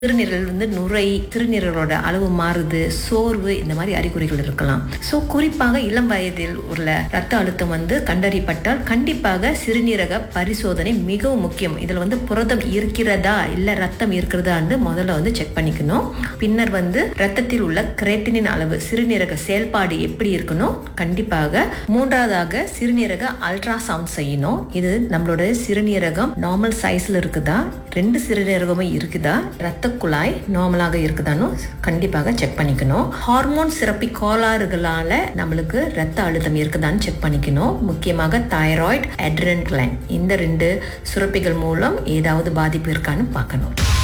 சிறுநீரல் வந்து நுரை சிறுநீரலோட அளவு மாறுது சோர்வு இந்த மாதிரி அறிகுறிகள் இருக்கலாம் ஸோ குறிப்பாக இளம் வயதில் உள்ள ரத்த அழுத்தம் வந்து கண்டறியப்பட்டால் கண்டிப்பாக சிறுநீரக பரிசோதனை மிகவும் முக்கியம் இதில் வந்து புரதம் இருக்கிறதா இல்லை ரத்தம் இருக்கிறதான்னு முதல்ல வந்து செக் பண்ணிக்கணும் பின்னர் வந்து ரத்தத்தில் உள்ள கிரேட்டினின் அளவு சிறுநீரக செயல்பாடு எப்படி இருக்கணும் கண்டிப்பாக மூன்றாவதாக சிறுநீரக அல்ட்ராசவுண்ட் செய்யணும் இது நம்மளோட சிறுநீரகம் நார்மல் சைஸ்ல இருக்குதா ரெண்டு சிறுநீரகமும் இருக்குதா ரத்த குழாய் நார்மலாக இருக்குதான்னு கண்டிப்பாக செக் பண்ணிக்கணும் ஹார்மோன் சிறப்பி கோளாறுகளால நம்மளுக்கு ரத்த அழுத்தம் இருக்குதான்னு செக் பண்ணிக்கணும் முக்கியமாக தைராய்டு அட்ரன் கிளைன் இந்த ரெண்டு சுரப்பிகள் மூலம் ஏதாவது பாதிப்பு இருக்கான்னு பார்க்கணும்